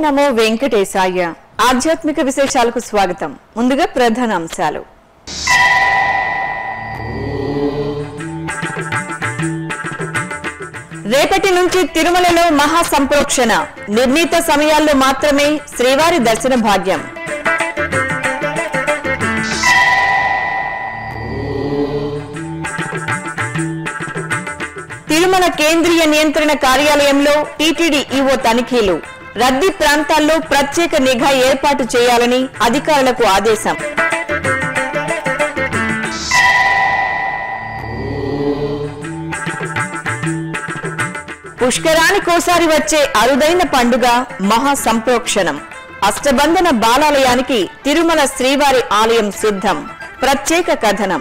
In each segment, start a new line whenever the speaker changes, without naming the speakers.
నమో వెంకటేశాయ ఆధ్యాత్మిక విశేషాలకు స్వాగతం ముందుగా ప్రధాన అంశాలు రేపటి నుంచి తిరుమలలో మహా సంప్రోక్షణ నిర్ణీత సమయాల్లో మాత్రమే శ్రీవారి దర్శన భాగ్యం తిరుమల కేంద్రీయ నియంత్రణ కార్యాలయంలో టీటీడీ ఈవో తనిఖీలు రద్దీ ప్రాంతాల్లో ప్రత్యేక నిఘా ఏర్పాటు చేయాలని అధికారులకు ఆదేశం పుష్కరానికోసారి వచ్చే అరుదైన పండుగ మహా సంప్రోక్షణం అష్టబంధన బాలాలయానికి తిరుమల శ్రీవారి ఆలయం సిద్ధం ప్రత్యేక కథనం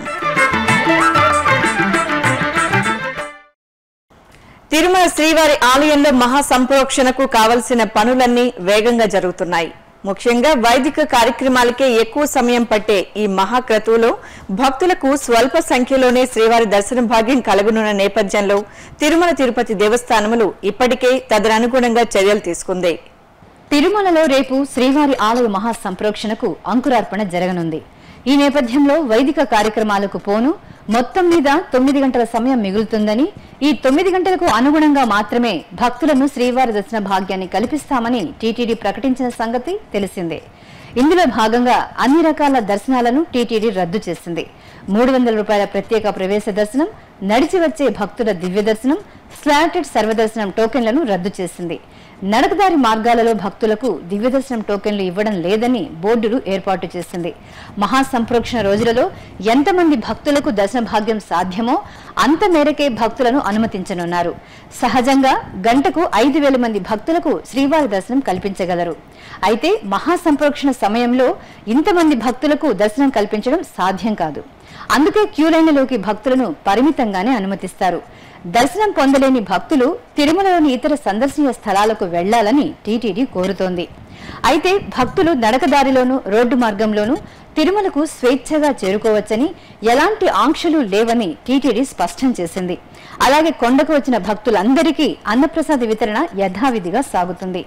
తిరుమల శ్రీవారి ఆలయంలో మహా సంప్రోక్షణకు కావలసిన పనులన్నీ వేగంగా జరుగుతున్నాయి ముఖ్యంగా వైదిక కార్యక్రమాలకే ఎక్కువ సమయం పట్టే ఈ మహాక్రతువులో భక్తులకు స్వల్ప సంఖ్యలోనే శ్రీవారి దర్శన భాగ్యం కలుగునున్న నేపథ్యంలో తిరుమల తిరుపతి దేవస్థానములు ఇప్పటికే తదనుగుణంగా చర్యలు తీసుకుంది
తిరుమలలో రేపు శ్రీవారి ఆలయ మహా సంప్రోక్షణకు అంకురార్పణ జరగనుంది ఈ నేపథ్యంలో వైదిక కార్యక్రమాలకు పోను మొత్తం మీద తొమ్మిది గంటల సమయం మిగులుతుందని ఈ తొమ్మిది గంటలకు అనుగుణంగా మాత్రమే భక్తులను శ్రీవారి దర్శన భాగ్యాన్ని కల్పిస్తామని టీటీడీ ప్రకటించిన సంగతి తెలిసిందే ఇందులో భాగంగా అన్ని రకాల దర్శనాలను టీటీడీ రద్దు చేసింది మూడు వందల రూపాయల ప్రత్యేక ప్రవేశ దర్శనం నడిచి వచ్చే భక్తుల దివ్య దర్శనం స్లాటెడ్ సర్వదర్శనం టోకెన్లను రద్దు చేసింది నడకదారి మార్గాలలో భక్తులకు దివ్య దర్శనం టోకెన్లు ఇవ్వడం లేదని బోర్డులు ఏర్పాటు చేసింది మహాసంప్రోక్షణ రోజులలో ఎంతమంది భక్తులకు దర్శన భాగ్యం సాధ్యమో అంత మేరకే భక్తులను అనుమతించనున్నారు సహజంగా గంటకు ఐదు వేల మంది భక్తులకు శ్రీవారి దర్శనం కల్పించగలరు అయితే మహాసంప్రోక్షణ సమయంలో ఇంతమంది భక్తులకు దర్శనం కల్పించడం సాధ్యం కాదు అందుకే క్యూ లైన్లలోకి భక్తులను పరిమితంగానే అనుమతిస్తారు దర్శనం పొందలేని భక్తులు తిరుమలలోని ఇతర సందర్శనీయ స్థలాలకు వెళ్లాలని టీటీడీ కోరుతోంది అయితే భక్తులు నడకదారిలోనూ రోడ్డు మార్గంలోనూ తిరుమలకు స్వేచ్ఛగా చేరుకోవచ్చని ఎలాంటి ఆంక్షలు లేవని టీటీడీ స్పష్టం చేసింది అలాగే కొండకు వచ్చిన భక్తులందరికీ అన్నప్రసాద వితరణ యథావిధిగా సాగుతుంది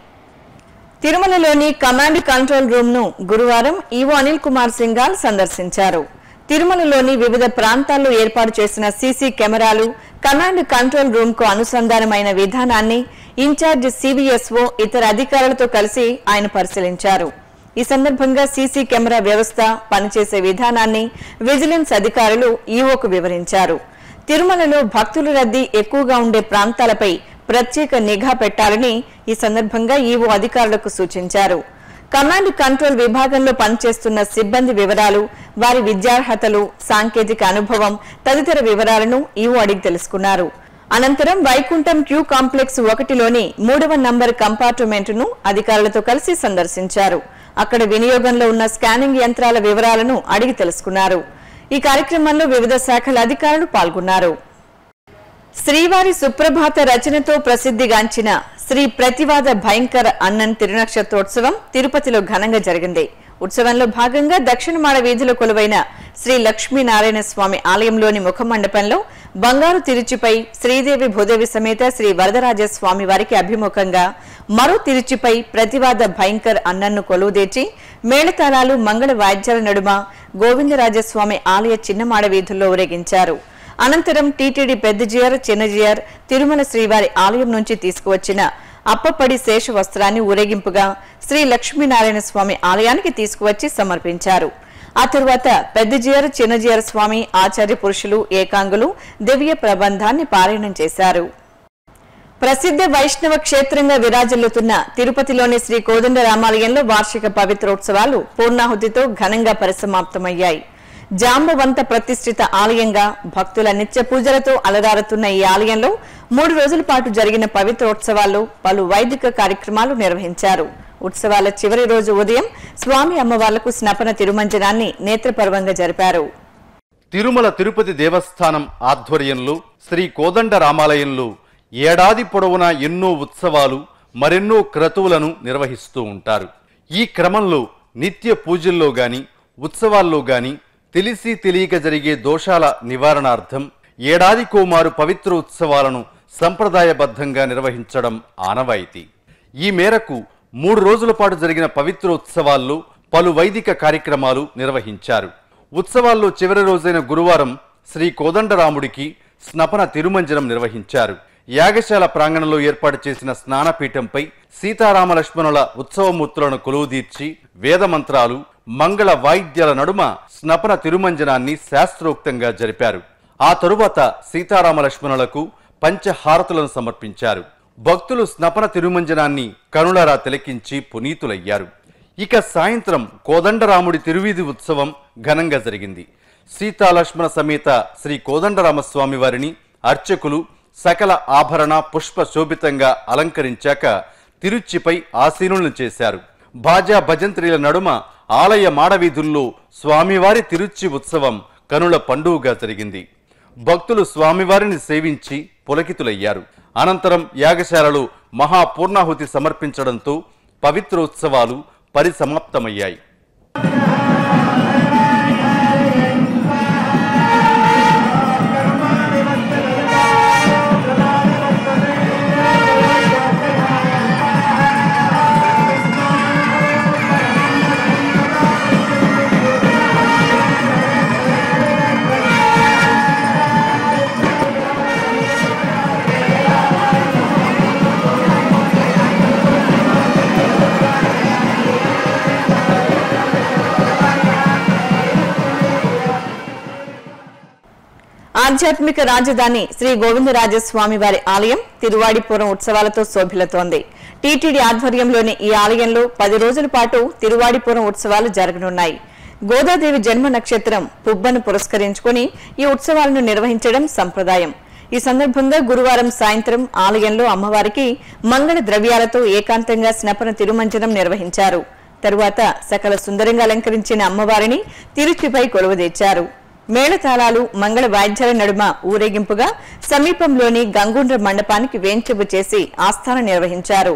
తిరుమలలోని కమాండ్ కంట్రోల్ రూమ్ ను గురువారం ఈవో అనిల్ కుమార్ సింగాల్ సందర్శించారు తిరుమలలోని వివిధ ప్రాంతాల్లో ఏర్పాటు చేసిన సీసీ కెమెరాలు కమాండ్ కంట్రోల్ రూమ్ కు అనుసంధానమైన విధానాన్ని ఇన్ఛార్జ్ సివిఎస్ఓ ఇతర అధికారులతో కలిసి ఆయన పరిశీలించారు ఈ సందర్భంగా సీసీ కెమెరా వ్యవస్థ పనిచేసే విధానాన్ని విజిలెన్స్ అధికారులు ఈవోకు వివరించారు తిరుమలలో భక్తుల రద్దీ ఎక్కువగా ఉండే ప్రాంతాలపై ప్రత్యేక నిఘా పెట్టాలని ఈ సందర్భంగా ఈవో అధికారులకు సూచించారు కమాండ్ కంట్రోల్ విభాగంలో పనిచేస్తున్న సిబ్బంది వివరాలు వారి విద్యార్హతలు సాంకేతిక అనుభవం తదితర వివరాలను ఈవో అడిగి తెలుసుకున్నారు అనంతరం వైకుంఠం క్యూ కాంప్లెక్స్ ఒకటిలోని మూడవ నంబర్ కంపార్ట్మెంట్ ను అధికారులతో కలిసి సందర్శించారు అక్కడ వినియోగంలో ఉన్న స్కానింగ్ యంత్రాల వివరాలను అడిగి తెలుసుకున్నారు ఈ కార్యక్రమంలో వివిధ శాఖల అధికారులు పాల్గొన్నారు శ్రీవారి సుప్రభాత రచనతో ప్రసిద్ధిగాంచిన శ్రీ ప్రతివాద భయంకర అన్నన్ తిరునక్షత్రోత్సవం తిరుపతిలో ఘనంగా జరిగింది ఉత్సవంలో భాగంగా దక్షిణమాడ వీధిలో కొలువైన శ్రీ లక్ష్మీనారాయణ స్వామి ఆలయంలోని ముఖమండపంలో బంగారు తిరుచిపై శ్రీదేవి భూదేవి సమేత శ్రీ వరదరాజ స్వామి వారికి అభిముఖంగా మరో తిరుచిపై ప్రతివాద భయంకర్ అన్నన్ను కొలువుదీర్చి మేళతాళాలు మంగళ వాయిద్యాల నడుమ గోవిందరాజస్వామి ఆలయ చిన్నమాడ వీధుల్లో ఊరేగించారు అనంతరం టీటీడీ పెద్దజియర్ చిన్నజియర్ తిరుమల శ్రీవారి ఆలయం నుంచి తీసుకువచ్చిన అప్పపడి శేష వస్త్రాన్ని ఊరేగింపుగా శ్రీ లక్ష్మీనారాయణ స్వామి ఆలయానికి తీసుకువచ్చి సమర్పించారు ఆ తరువాత పెద్దజియర్ చిన్నజియర్ స్వామి ఆచార్య పురుషులు ఏకాంగులు దివ్య ప్రబంధాన్ని పారాయణం చేశారు ప్రసిద్ధ వైష్ణవ క్షేత్రంగా విరాజిల్లుతున్న తిరుపతిలోని శ్రీ కోదండ రామాలయంలో వార్షిక పవిత్రోత్సవాలు పూర్ణాహుతితో ఘనంగా పరిసమాప్తమయ్యాయి జాంబవంత ప్రతిష్ఠిత ఆలయంగా భక్తుల నిత్య పూజలతో అలరారుతున్న ఈ ఆలయంలో మూడు రోజుల పాటు జరిగిన పవిత్రోత్సవాల్లో పలు వైదిక కార్యక్రమాలు నిర్వహించారు ఉత్సవాల చివరి రోజు ఉదయం స్వామి అమ్మవార్లకు స్నపన తిరుమంజనాన్ని నేత్రపర్వంగా జరిపారు
తిరుమల తిరుపతి దేవస్థానం ఆధ్వర్యంలో శ్రీ కోదండ రామాలయంలో ఏడాది పొడవునా ఎన్నో ఉత్సవాలు మరెన్నో క్రతువులను నిర్వహిస్తూ ఉంటారు ఈ క్రమంలో నిత్య పూజల్లో గాని ఉత్సవాల్లో గాని తెలిసి తెలియక జరిగే దోషాల నివారణార్థం ఏడాదికోమారు పవిత్ర ఉత్సవాలను సంప్రదాయబద్ధంగా నిర్వహించడం ఆనవాయితీ ఈ మేరకు మూడు రోజుల పాటు జరిగిన పవిత్ర ఉత్సవాల్లో పలు వైదిక కార్యక్రమాలు నిర్వహించారు ఉత్సవాల్లో చివరి రోజైన గురువారం శ్రీ కోదండరాముడికి స్నపన తిరుమంజనం నిర్వహించారు యాగశాల ప్రాంగణంలో ఏర్పాటు చేసిన స్నానపీఠంపై సీతారామ లక్ష్మణుల ఉత్సవమూర్తులను కొలువుదీర్చి వేదమంత్రాలు మంగళ వాయిద్యాల నడుమ స్నపన తిరుమంజనాన్ని శాస్త్రోక్తంగా జరిపారు ఆ తరువాత సీతారామ లక్ష్మణులకు పంచహారతులను సమర్పించారు భక్తులు స్నపన తిరుమంజనాన్ని కనులారా తిలకించి పునీతులయ్యారు ఇక సాయంత్రం కోదండరాముడి తిరువీధి ఉత్సవం ఘనంగా జరిగింది సీతాలక్ష్మణ సమేత శ్రీ కోదండరామస్వామి వారిని అర్చకులు సకల ఆభరణ పుష్ప శోభితంగా అలంకరించాక తిరుచిపై ఆసీనులను చేశారు బాజా భజంత్రీల నడుమ ఆలయ మాడవీధుల్లో స్వామివారి తిరుచి ఉత్సవం కనుల పండుగగా జరిగింది భక్తులు స్వామివారిని సేవించి పులకితులయ్యారు అనంతరం యాగశాలలో మహాపూర్ణాహుతి సమర్పించడంతో పవిత్రోత్సవాలు పరిసమాప్తమయ్యాయి
ఆధ్యాత్మిక రాజధాని శ్రీ గోవిందరాజస్వామి వారి ఆలయం తిరువాడిపురం ఉత్సవాలతో శోభిల్లుతోంది టీటీడీ ఆధ్వర్యంలోని ఈ ఆలయంలో పది రోజుల పాటు తిరువాడిపురం ఉత్సవాలు జరగనున్నాయి గోదాదేవి జన్మ నక్షత్రం పుబ్బను పురస్కరించుకుని ఈ ఉత్సవాలను నిర్వహించడం సంప్రదాయం ఈ సందర్భంగా గురువారం సాయంత్రం ఆలయంలో అమ్మవారికి మంగళ ద్రవ్యాలతో ఏకాంతంగా స్నపన తిరుమంజనం నిర్వహించారు తరువాత సకల సుందరంగా అలంకరించిన అమ్మవారిని తిరుచిపై కొలువుదీర్చారు మేళతాళాలు మంగళ వాయిద్యాల నడుమ ఊరేగింపుగా సమీపంలోని గంగుండ్ర మండపానికి వేంచెబు చేసి ఆస్థానం నిర్వహించారు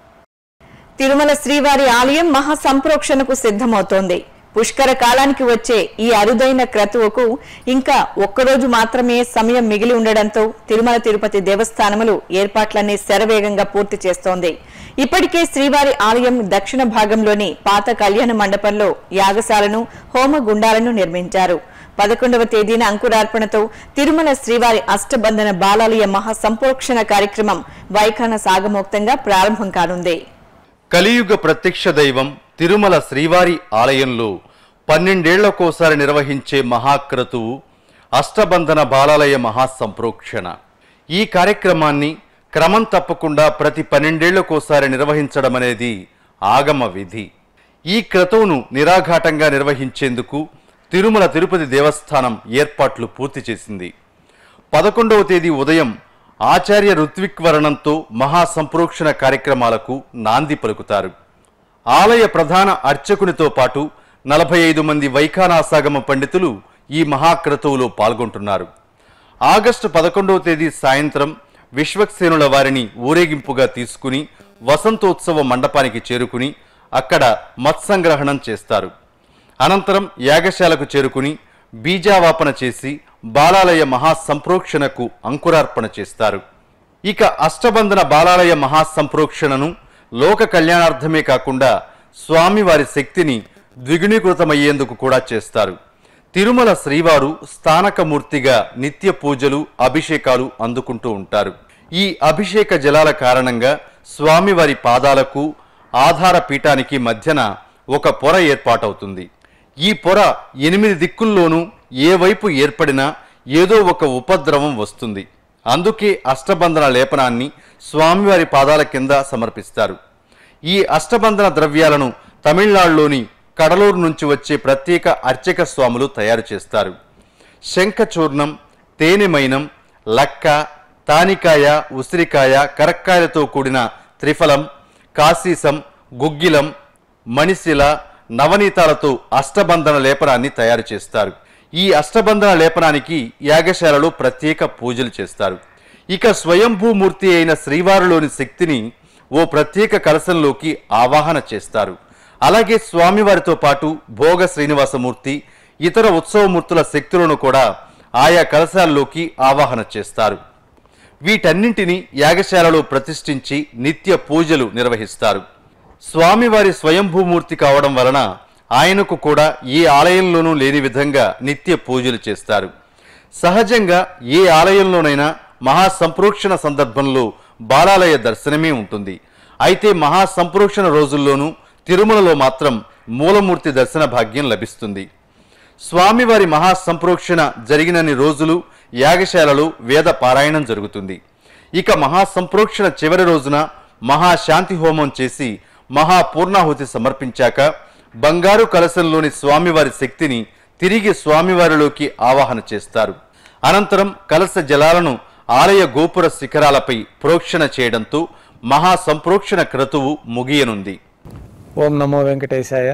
తిరుమల శ్రీవారి ఆలయం మహా సంప్రోక్షణకు సిద్ధమవుతోంది పుష్కర కాలానికి వచ్చే ఈ అరుదైన క్రతువుకు ఇంకా ఒక్కరోజు మాత్రమే సమయం మిగిలి ఉండడంతో తిరుమల తిరుపతి దేవస్థానములు ఏర్పాట్లన్నీ శరవేగంగా పూర్తి చేస్తోంది ఇప్పటికే శ్రీవారి ఆలయం దక్షిణ భాగంలోని పాత కళ్యాణ మండపంలో యాగశాలను హోమగుండాలను నిర్మించారు పదకొండవ తేదీన అంకురార్పణతో తిరుమల శ్రీవారి అష్టబంధన బాలాలయ మహా సంప్రోక్షణ కార్యక్రమం వైఖాన సాగమోక్తంగా ప్రారంభం కానుంది
కలియుగ ప్రత్యక్ష దైవం తిరుమల శ్రీవారి ఆలయంలో పన్నెండేళ్లకోసారి నిర్వహించే మహాక్రతువు అష్టబంధన బాలాలయ మహాసంప్రోక్షణ ఈ కార్యక్రమాన్ని క్రమం తప్పకుండా ప్రతి పన్నెండేళ్లకోసారి నిర్వహించడం అనేది ఆగమ విధి ఈ క్రతువును నిరాఘాటంగా నిర్వహించేందుకు తిరుమల తిరుపతి దేవస్థానం ఏర్పాట్లు పూర్తి చేసింది పదకొండవ తేదీ ఉదయం ఆచార్య ఋత్విక్ వర్ణంతో మహాసంప్రోక్షణ కార్యక్రమాలకు నాంది పలుకుతారు ఆలయ ప్రధాన అర్చకునితో పాటు నలభై ఐదు మంది వైఖానాసాగమ పండితులు ఈ మహాక్రతువులో పాల్గొంటున్నారు ఆగస్టు పదకొండవ తేదీ సాయంత్రం విశ్వక్సేనుల వారిని ఊరేగింపుగా తీసుకుని వసంతోత్సవ మండపానికి చేరుకుని అక్కడ మత్సంగ్రహణం చేస్తారు అనంతరం యాగశాలకు చేరుకుని బీజావాపన చేసి బాలాలయ మహాసంప్రోక్షణకు అంకురార్పణ చేస్తారు ఇక అష్టబంధన బాలాలయ మహాసంప్రోక్షణను లోక కళ్యాణార్థమే కాకుండా స్వామివారి శక్తిని ద్విగుణీకృతమయ్యేందుకు కూడా చేస్తారు తిరుమల శ్రీవారు స్థానకమూర్తిగా నిత్య పూజలు అభిషేకాలు అందుకుంటూ ఉంటారు ఈ అభిషేక జలాల కారణంగా స్వామివారి పాదాలకు ఆధార పీఠానికి మధ్యన ఒక పొర ఏర్పాటవుతుంది ఈ పొర ఎనిమిది దిక్కుల్లోనూ ఏ వైపు ఏర్పడినా ఏదో ఒక ఉపద్రవం వస్తుంది అందుకే అష్టబంధన లేపనాన్ని స్వామివారి పాదాల కింద సమర్పిస్తారు ఈ అష్టబంధన ద్రవ్యాలను తమిళనాడులోని కడలూరు నుంచి వచ్చే ప్రత్యేక అర్చక స్వాములు తయారు చేస్తారు శంఖచూర్ణం తేనెమైనం లక్క తానికాయ ఉసిరికాయ కరక్కాయలతో కూడిన త్రిఫలం కాశీసం గుగ్గిలం మణిశిల నవనీతాలతో అష్టబంధన లేపనాన్ని తయారు చేస్తారు ఈ అష్టబంధన లేపనానికి యాగశాలలో ప్రత్యేక పూజలు చేస్తారు ఇక స్వయంభూమూర్తి అయిన శ్రీవారిలోని శక్తిని ఓ ప్రత్యేక కలశంలోకి ఆవాహన చేస్తారు అలాగే స్వామివారితో పాటు భోగ శ్రీనివాసమూర్తి ఇతర ఉత్సవమూర్తుల శక్తులను కూడా ఆయా కలశాల్లోకి ఆవాహన చేస్తారు వీటన్నింటినీ యాగశాలలో ప్రతిష్ఠించి నిత్య పూజలు నిర్వహిస్తారు స్వామివారి స్వయంభూమూర్తి కావడం వలన ఆయనకు కూడా ఏ ఆలయంలోనూ లేని విధంగా నిత్య పూజలు చేస్తారు సహజంగా ఏ ఆలయంలోనైనా మహాసంప్రోక్షణ సందర్భంలో బాలాలయ దర్శనమే ఉంటుంది అయితే మహాసంప్రోక్షణ రోజుల్లోనూ తిరుమలలో మాత్రం మూలమూర్తి దర్శన భాగ్యం లభిస్తుంది స్వామివారి మహాసంప్రోక్షణ జరిగినన్ని రోజులు యాగశాలలో వేద పారాయణం జరుగుతుంది ఇక మహాసంప్రోక్షణ చివరి రోజున మహాశాంతి హోమం చేసి మహాపూర్ణాహుతి సమర్పించాక బంగారు కలశంలోని స్వామివారి శక్తిని తిరిగి స్వామివారిలోకి ఆవాహన చేస్తారు అనంతరం కలశ జలాలను ఆలయ గోపుర శిఖరాలపై ప్రోక్షణ చేయడంతో మహాసంప్రోక్షణ క్రతువు ముగియనుంది
ఓం నమో వెంకటేశాయ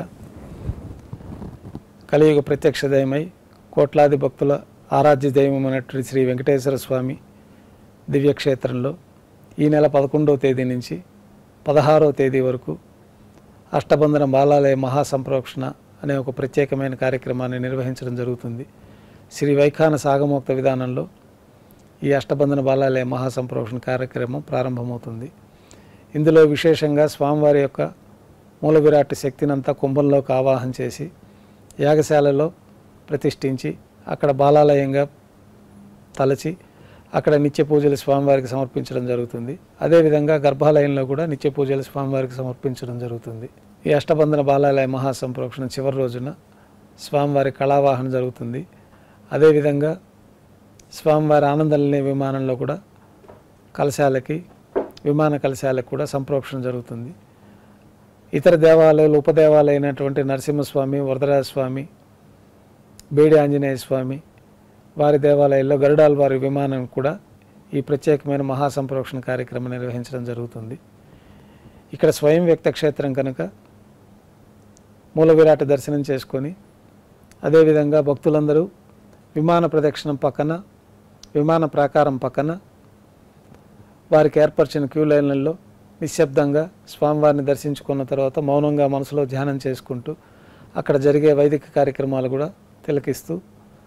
కలియుగ ప్రత్యక్ష దైవమై కోట్లాది భక్తుల ఆరాధ్య దైవమైనటువంటి శ్రీ వెంకటేశ్వర స్వామి దివ్యక్షేత్రంలో ఈ నెల పదకొండవ తేదీ నుంచి పదహారవ తేదీ వరకు అష్టబంధన బాలాలయ మహాసంప్రోక్షణ అనే ఒక ప్రత్యేకమైన కార్యక్రమాన్ని నిర్వహించడం జరుగుతుంది శ్రీ వైఖాన సాగమోక్త విధానంలో ఈ అష్టబంధన బాలాలయ మహాసంప్రోక్షణ కార్యక్రమం ప్రారంభమవుతుంది ఇందులో విశేషంగా స్వామివారి యొక్క మూల విరాట్ శక్తినంతా కుంభంలోకి ఆవాహన చేసి యాగశాలలో ప్రతిష్ఠించి అక్కడ బాలాలయంగా తలచి అక్కడ నిత్య పూజలు స్వామివారికి సమర్పించడం జరుగుతుంది అదేవిధంగా గర్భాలయంలో కూడా నిత్య పూజలు స్వామివారికి సమర్పించడం జరుగుతుంది ఈ అష్టబంధన బాలాలయ మహాసంప్రోక్షణ చివరి రోజున స్వామివారి కళావాహన జరుగుతుంది అదేవిధంగా స్వామివారి ఆనందలనే విమానంలో కూడా కలశాలకి విమాన కలశాలకు కూడా సంప్రోక్షణ జరుగుతుంది ఇతర దేవాలయాలు ఉపదేవాలైనటువంటి నరసింహస్వామి వరదరాజ స్వామి బేడి ఆంజనేయ స్వామి వారి దేవాలయాల్లో గరుడాల్ వారి విమానం కూడా ఈ ప్రత్యేకమైన మహాసంప్రోక్షణ కార్యక్రమం నిర్వహించడం జరుగుతుంది ఇక్కడ స్వయం వ్యక్త క్షేత్రం కనుక మూల విరాట దర్శనం చేసుకొని అదేవిధంగా భక్తులందరూ విమాన ప్రదక్షిణం పక్కన విమాన ప్రాకారం పక్కన వారికి ఏర్పరిచిన క్యూ లైన్లలో నిశ్శబ్దంగా స్వామివారిని దర్శించుకున్న తర్వాత మౌనంగా మనసులో ధ్యానం చేసుకుంటూ అక్కడ జరిగే వైదిక కార్యక్రమాలు కూడా తిలకిస్తూ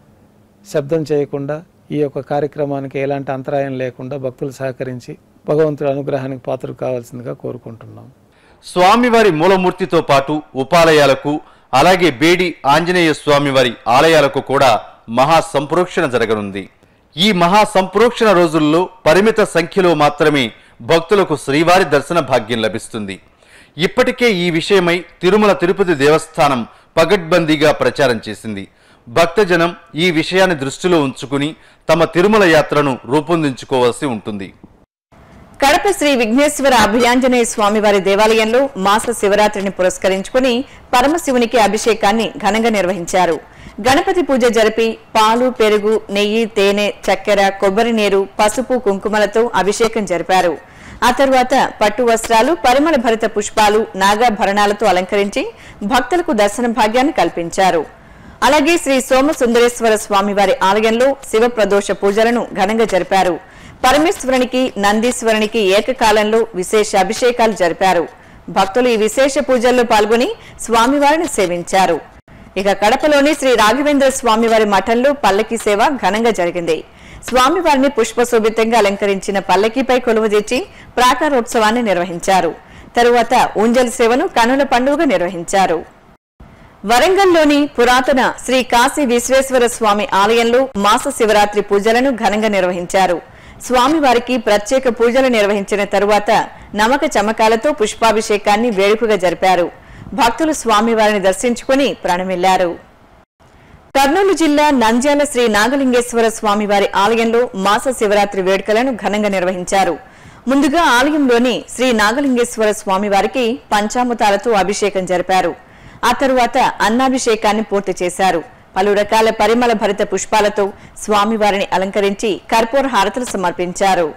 శబ్దం చేయకుండా ఈ యొక్క కార్యక్రమానికి ఎలాంటి అంతరాయం లేకుండా భక్తులు సహకరించి భగవంతుడి అనుగ్రహానికి పాత్ర కావాల్సిందిగా కోరుకుంటున్నాం
స్వామివారి మూలమూర్తితో పాటు ఉపాలయాలకు అలాగే బేడి ఆంజనేయ స్వామివారి ఆలయాలకు కూడా మహా సంప్రోక్షణ జరగనుంది ఈ మహా సంప్రోక్షణ రోజుల్లో పరిమిత సంఖ్యలో మాత్రమే భక్తులకు శ్రీవారి దర్శన భాగ్యం లభిస్తుంది ఇప్పటికే ఈ విషయమై తిరుమల తిరుపతి దేవస్థానం పగడ్బందీగా ప్రచారం చేసింది భక్తజనం ఈ విషయాన్ని దృష్టిలో ఉంచుకుని తమ తిరుమల యాత్రను రూపొందించుకోవాల్సి ఉంటుంది
కడప శ్రీ విఘ్నేశ్వర అభయాంజనేయ స్వామివారి దేవాలయంలో మాస శివరాత్రిని పురస్కరించుకుని పరమశివునికి అభిషేకాన్ని ఘనంగా నిర్వహించారు గణపతి పూజ జరిపి పాలు పెరుగు నెయ్యి తేనె చక్కెర కొబ్బరి నీరు పసుపు కుంకుమలతో అభిషేకం జరిపారు ఆ తరువాత పట్టు వస్త్రాలు పరిమళ భరిత పుష్పాలు నాగాభరణాలతో అలంకరించి భక్తులకు దర్శన భాగ్యాన్ని కల్పించారు అలాగే శ్రీ సోమ సుందరేశ్వర స్వామివారి ఆలయంలో శివ ప్రదోష పూజలను ఘనంగా జరిపారు పరమేశ్వరునికి నందీశ్వరునికి ఏకకాలంలో విశేష అభిషేకాలు జరిపారు భక్తులు ఈ విశేష పూజల్లో పాల్గొని స్వామివారిని సేవించారు ఇక కడపలోని శ్రీ రాఘవేంద్ర స్వామివారి మఠంలో పల్లకి సేవ ఘనంగా జరిగింది స్వామివారిని పుష్పశోభితంగా అలంకరించిన పల్లకీపై కొలువుదీర్చి ప్రాకారోత్సవాన్ని నిర్వహించారు తరువాత ఊంజల్ సేవను కనుల పండుగ నిర్వహించారు వరంగల్లోని పురాతన శ్రీ కాశీ విశ్వేశ్వర స్వామి ఆలయంలో మాస శివరాత్రి పూజలను ఘనంగా నిర్వహించారు స్వామివారికి ప్రత్యేక పూజలు నిర్వహించిన తరువాత నమక చమకాలతో పుష్పాభిషేకాన్ని వేడుకగా జరిపారు భక్తులు స్వామివారిని దర్శించుకుని ప్రణమిల్లారు కర్నూలు జిల్లా నంద్యాల శ్రీ నాగలింగేశ్వర స్వామివారి ఆలయంలో మాస శివరాత్రి వేడుకలను ఘనంగా నిర్వహించారు ముందుగా ఆలయంలోని శ్రీ నాగలింగేశ్వర స్వామివారికి పంచామృతాలతో అభిషేకం జరిపారు ఆ తరువాత అన్నాభిషేకాన్ని పూర్తి చేశారు పలు రకాల పరిమళ భరిత పుష్పాలతో స్వామివారిని అలంకరించి కర్పూర హారతులు సమర్పించారు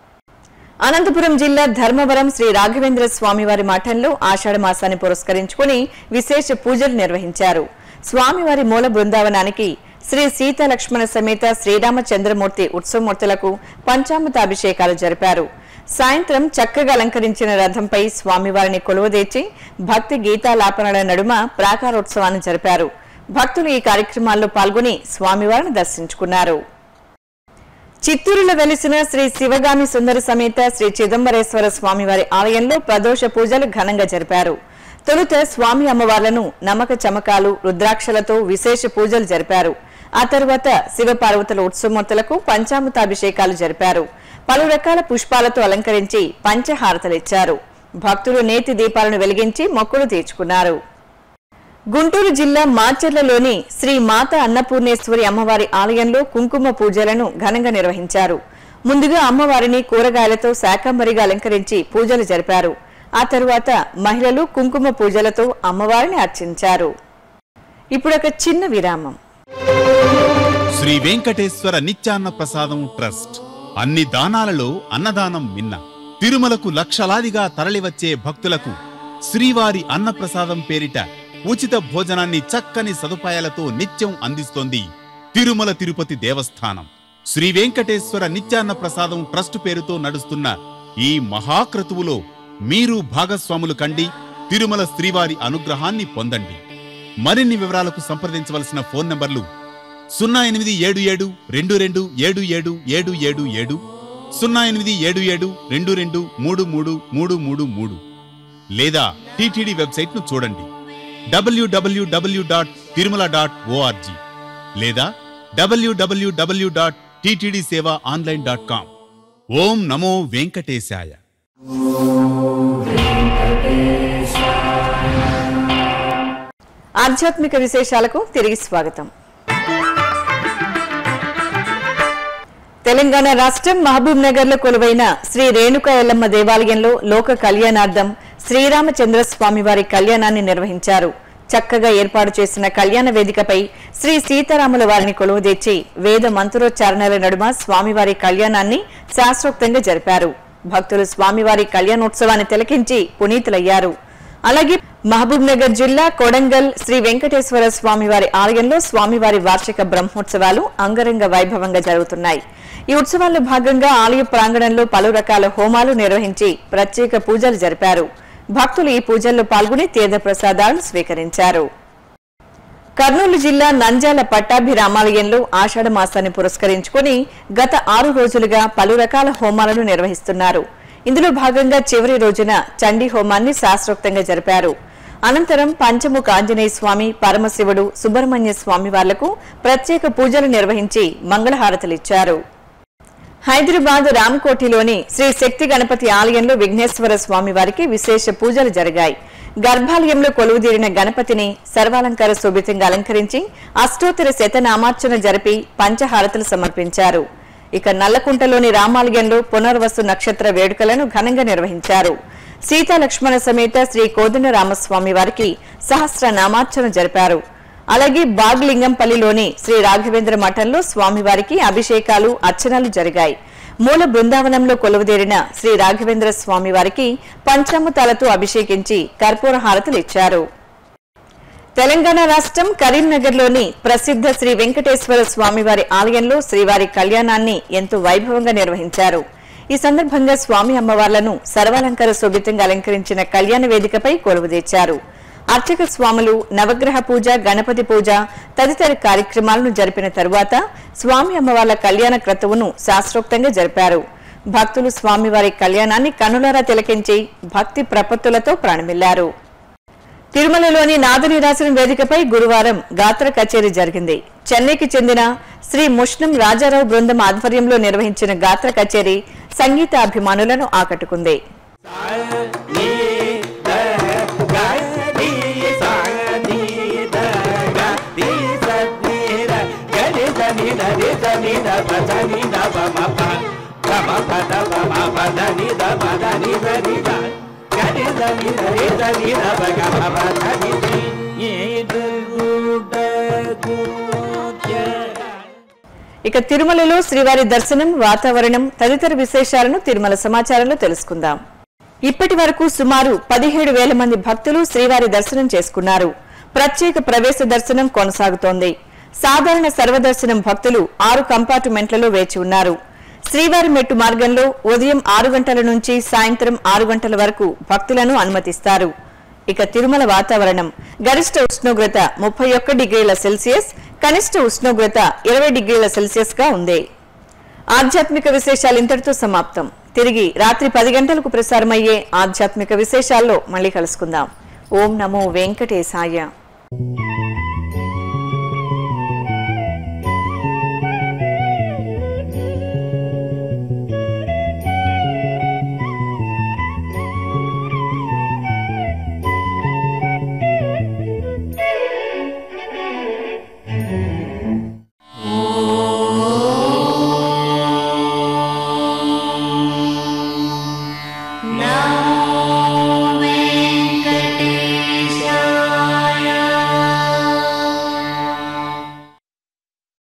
అనంతపురం జిల్లా ధర్మవరం శ్రీ రాఘవేంద్ర స్వామివారి మఠంలో ఆషాఢ మాసాన్ని పురస్కరించుకుని విశేష పూజలు నిర్వహించారు స్వామివారి మూల బృందావనానికి శ్రీ సీత లక్ష్మణ సమేత శ్రీరామచంద్రమూర్తి ఉత్సవమూర్తులకు పంచామృత అభిషేకాలు జరిపారు సాయంత్రం చక్కగా అలంకరించిన రథంపై స్వామివారిని కొలువదీర్చి భక్తి గీతాలాపనల నడుమ ప్రాకారోత్సవాన్ని జరిపారు భక్తులు ఈ కార్యక్రమాల్లో పాల్గొని స్వామివారిని దర్శించుకున్నారు చిత్తూరులో వెలిసిన శ్రీ శివగామి సుందర సమేత శ్రీ చిదంబరేశ్వర స్వామివారి ఆలయంలో ప్రదోష పూజలు ఘనంగా జరిపారు తొలుత స్వామి అమ్మవార్లను నమక చమకాలు రుద్రాక్షలతో విశేష పూజలు జరిపారు ఆ తరువాత శివపార్వతుల ఉత్సవమూర్తులకు పంచామృతాభిషేకాలు జరిపారు పలు రకాల పుష్పాలతో అలంకరించి పంచహారతలిచ్చారు భక్తులు నేతి దీపాలను వెలిగించి మొక్కులు తీర్చుకున్నారు గుంటూరు జిల్లా మాచర్లలోని శ్రీ మాత అన్నపూర్ణేశ్వరి అమ్మవారి ఆలయంలో కుంకుమ పూజలను ఘనంగా నిర్వహించారు ముందుగా అమ్మవారిని కూరగాయలతో శాకంబరిగా అలంకరించి పూజలు జరిపారు ఆ తరువాత మహిళలు కుంకుమ పూజలతో అమ్మవారిని అర్చించారు ఇప్పుడు ఒక చిన్న విరామం
శ్రీ వెంకటేశ్వర నిత్యాన్న ప్రసాదం ట్రస్ట్ అన్ని దానాలలో అన్నదానం మిన్న తిరుమలకు లక్షలాదిగా తరలివచ్చే భక్తులకు శ్రీవారి అన్నప్రసాదం పేరిట ఉచిత భోజనాన్ని చక్కని సదుపాయాలతో నిత్యం అందిస్తోంది తిరుమల తిరుపతి దేవస్థానం శ్రీ వెంకటేశ్వర నిత్యాన్న ప్రసాదం ట్రస్ట్ పేరుతో నడుస్తున్న ఈ మహాక్రతువులో మీరు భాగస్వాములు కండి తిరుమల శ్రీవారి అనుగ్రహాన్ని పొందండి మరిన్ని వివరాలకు సంప్రదించవలసిన ఫోన్ నంబర్లు సున్నా ఎనిమిది ఏడు ఏడు రెండు రెండు ఏడు ఏడు ఏడు ఏడు ఏడు సున్నా ఎనిమిది ఏడు ఏడు రెండు రెండు మూడు మూడు మూడు మూడు మూడు లేదా టీటీడీ వెబ్సైట్ ను చూడండి W W W dot Tirumala dot O R G లేదా W W W dot TTD Seva online dot com ఓం నమో వెంకటేశాయ
ఆధ్యాత్మిక విశేషాలకు తిరిగి స్వాగతం తెలంగాణ రాష్ట్రం మహబూబ్ నగర్ లో కొలువైన శ్రీ రేణుకా ఎల్లమ్మ దేవాలయంలో లోక కళ్యాణార్థం శ్రీరామచంద్ర స్వామి వారి కళ్యాణాన్ని నిర్వహించారు చక్కగా ఏర్పాటు చేసిన కళ్యాణ వేదికపై శ్రీ సీతారాముల వారిని కొలువుదీర్చి వేద మంత్రోచ్చారణల నడుమ స్వామివారి కళ్యాణాన్ని శాస్త్రోక్తంగా జరిపారు భక్తులు స్వామివారి కళ్యాణోత్సవాన్ని తిలకించి పునీతులయ్యారు అలాగే మహబూబ్ నగర్ జిల్లా కొడంగల్ శ్రీ వెంకటేశ్వర స్వామివారి ఆలయంలో స్వామివారి వార్షిక బ్రహ్మోత్సవాలు అంగరంగ వైభవంగా జరుగుతున్నాయి ఈ ఉత్సవాల్లో భాగంగా ఆలయ ప్రాంగణంలో పలు రకాల హోమాలు నిర్వహించి ప్రత్యేక పూజలు జరిపారు భక్తులు ఈ పూజల్లో పాల్గొని తీర్థ ప్రసాదాలను స్వీకరించారు కర్నూలు జిల్లా నంజాల పట్టాభిరామాలయంలో ఆషాఢ మాసాన్ని పురస్కరించుకుని గత ఆరు రోజులుగా పలు రకాల హోమాలను నిర్వహిస్తున్నారు ఇందులో భాగంగా చివరి రోజున చండీ హోమాన్ని శాస్త్రోక్తంగా జరిపారు అనంతరం పంచముఖ ఆంజనేయ స్వామి పరమశివుడు సుబ్రహ్మణ్య స్వామి వార్లకు ప్రత్యేక పూజలు నిర్వహించి మంగళహారతలిచ్చారు హైదరాబాద్ రామకోటిలోని శ్రీ శక్తి గణపతి ఆలయంలో విఘ్నేశ్వర స్వామి వారికి విశేష పూజలు జరిగాయి గర్భాలయంలో కొలువుదీరిన గణపతిని సర్వాలంకార శోభితంగా అలంకరించి అష్టోత్తర శతనామార్చన జరిపి పంచహారతులు సమర్పించారు ఇక నల్లకుంటలోని రామాలయంలో పునర్వసు నక్షత్ర వేడుకలను ఘనంగా నిర్వహించారు సీతా లక్ష్మణ సమేత శ్రీ కోదండ రామస్వామి వారికి సహస్ర నామార్చన జరిపారు అలాగే బాగ్లింగంపల్లిలోని శ్రీ రాఘవేంద్ర మఠంలో స్వామివారికి అభిషేకాలు అర్చనలు జరిగాయి మూల బృందావనంలో కొలువుదేరిన శ్రీ రాఘవేంద్ర స్వామి వారికి పంచామృతాలతో అభిషేకించి కర్పూర హారతులు ఇచ్చారు తెలంగాణ రాష్ట్రం కరీంనగర్లోని ప్రసిద్ధ శ్రీ వెంకటేశ్వర స్వామివారి ఆలయంలో శ్రీవారి కళ్యాణాన్ని ఎంతో వైభవంగా నిర్వహించారు ఈ సందర్భంగా స్వామి అమ్మవార్లను సర్వాలంకార శోభితంగా అలంకరించిన కళ్యాణ వేదికపై కొలువుదీర్చారు అర్చక స్వాములు నవగ్రహ పూజ గణపతి పూజ తదితర కార్యక్రమాలను జరిపిన తరువాత స్వామి అమ్మవార్ల కళ్యాణ క్రతువును శాస్త్రోక్తంగా జరిపారు భక్తులు స్వామివారి కళ్యాణాన్ని కనులారా తిలకించి భక్తి ప్రపత్తులతో ప్రాణమిల్లారు తిరుమలలోని నాదనీరాసనం వేదికపై గురువారం గాత్ర కచేరీ జరిగింది చెన్నైకి చెందిన శ్రీ ముష్ణం రాజారావు బృందం ఆధ్వర్యంలో నిర్వహించిన గాత్ర కచేరీ సంగీత అభిమానులను ఆకట్టుకుంది ఇక తిరుమలలో శ్రీవారి దర్శనం వాతావరణం తదితర విశేషాలను తిరుమల సమాచారంలో తెలుసుకుందాం ఇప్పటి వరకు సుమారు పదిహేడు వేల మంది భక్తులు శ్రీవారి దర్శనం చేసుకున్నారు ప్రత్యేక ప్రవేశ దర్శనం కొనసాగుతోంది సాధారణ సర్వదర్శనం భక్తులు ఆరు కంపార్ట్మెంట్లలో వేచి ఉన్నారు శ్రీవారి మెట్టు మార్గంలో ఉదయం ఆరు గంటల నుంచి సాయంత్రం ఆరు గంటల వరకు భక్తులను అనుమతిస్తారు ఇక తిరుమల వాతావరణం గరిష్ట ఉష్ణోగ్రత ముప్పై ఒక్క డిగ్రీల సెల్సియస్ కనిష్ట ఉష్ణోగ్రత ఇరవై డిగ్రీల సెల్సియస్ గా ఉంది ఆధ్యాత్మిక విశేషాలు ఇంతటితో సమాప్తం తిరిగి రాత్రి పది గంటలకు ప్రసారమయ్యే ఆధ్యాత్మిక విశేషాల్లో మళ్ళీ కలుసుకుందాం ఓం నమో వెంకటేశాయ